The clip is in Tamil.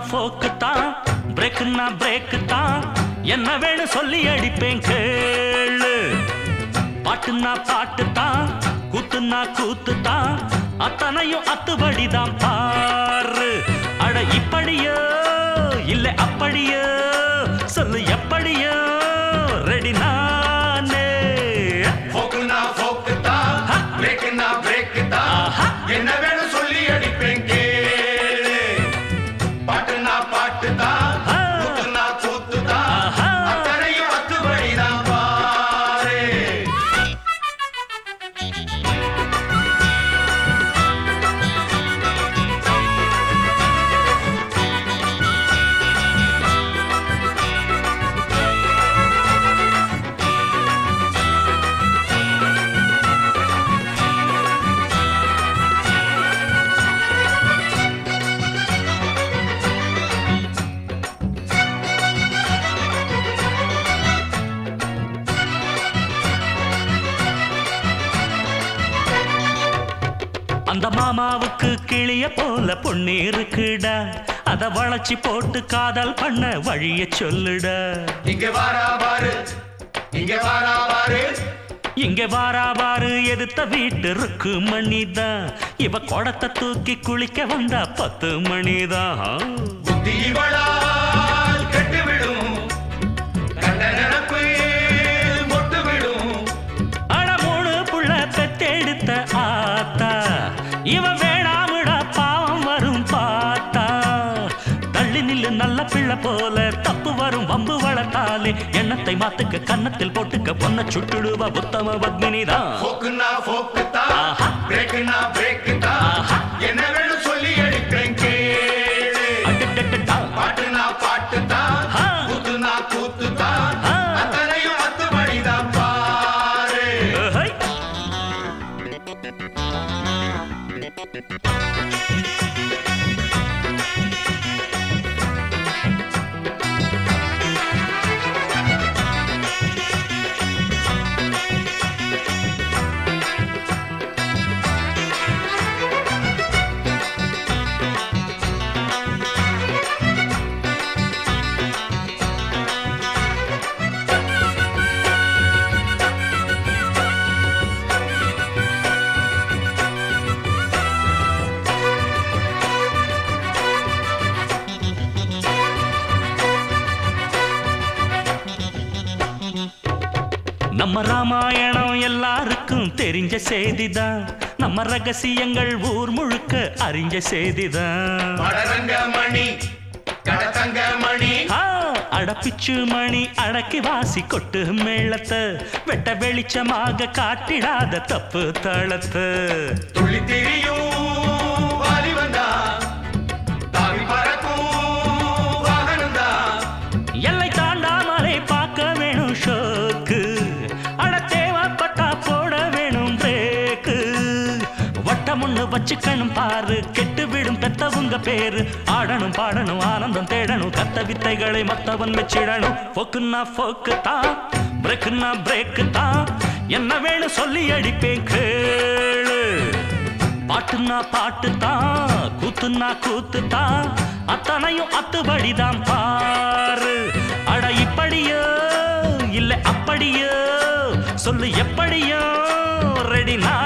ஃபோக்கு தான் பிரேக்குன்னா பிரேக்கு தான் என்ன வேணும் சொல்லி அடிப்பேன் கேளு பாட்டுன்னா பாட்டு தான் கூத்துன்னா கூத்து தான் அத்தனையும் அத்துபடிதான் பாரு அட இப்படியோ இல்ல அப்படியோ சொல்லு எப்படியோ ரெடி நானே போக்குனா போக்கு தான் ஹா. பிரேக்குனா பிரேக்கு தான் ஆஹா. என்ன வேணும் சொல்லி அடிப்பேன் கேளு பாட்டுனா பாட்டு தான் ஆ. கூத்துனா கூத்து தான் ஆஹா. அத்தனையும் அத்துபடி தான் பாரு அந்த மாமாவுக்கு கிளிய போல பொண்ணு இருக்குடா அத வளைச்சி போட்டு காதல் பண்ண வழிய சொல்லுடா இங்க வாரா பாரு இங்க வாரா பாரு இங்க வாரா பாரு எதிர்த்த வீட்டு இருக்கு மணிதான் இவ குடத்தை தூக்கி குளிக்க வந்தா பத்து மணிதான் புத்தி இவளால் கெட்டு விடும் கண்ட நினப்பு மொட்டு விடும் அட மூணு புள்ள பெத்தெடுத்த ஆத்தா இவன் வேணாமுடா பாவம் வரும் பார்த்தா தள்ளி நில்லு நல்ல பிள்ளை போல தப்பு வரும் வம்பு வளர்த்தாலே எண்ணத்தை மாத்துக்க கன்னத்தில் போட்டுக்க பொண்ண சுட்டுடுவா உத்தம பத்மினிதான் போக்குனா போக்கு தான் ஆஹா. பிரேக்குனா பிரேக்கு தான் ஆஹா. என்ன வேணும் சொல்லி அடிப்பேன் கேளு அடடடடா. பாட்டுனா பாட்டு தான் ஆ. கூத்துனா கூத்து தான் ஆ. அத்தனையும் அத்துபடி தான் பாரு ஏஹை. நம்ம ராமாயணம் எல்லாருக்கும் தெரிஞ்ச செய்திதான் நம்ம ரகசியங்கள் ஊர் முழுக்க அறிஞ்ச செய்திதான் வடரங்க மணி கடத்தங்க மணி ஆ, அடப்பிச்சு மணி அடக்கி வாசி கொட்டு மேளத்தை வெட்ட வெளிச்சமாக காட்டிடாத தப்பு தளத்தை துள்ளி திரியும் வாலி வந்தா தாவி பறக்கும் வாகனம் தான் எல்லை தாண்டாமலை பார்க்க வேணும் ஷோக்கு அட தேவைப்பட்டா போட வேணும் பிரேக்கு வட்டம் ஒண்ணு வச்சுக்கணும் பாரு கெட்டு விடும் பெத்தவங்க பேரு ஆடணும் பாடணும் ஆனந்தம் தேடணும் கத்த வித்தைகளை மத்தவன் மெச்சிடணும் ஃபோக்குன்னா ஃபோக்கு தான் பிரேக்குன்னா பிரேக்கு தான் என்ன வேணும் சொல்லி அடிப்பேன் கேளு பாட்டுன்னா பாட்டு தான் கூத்துன்னா கூத்து தான் அத்தனையும் அத்துபடிதான் பாரு அட இப்படியோ இல்ல அப்படியோ சொல்லு எப்படியோ ரெடி நான்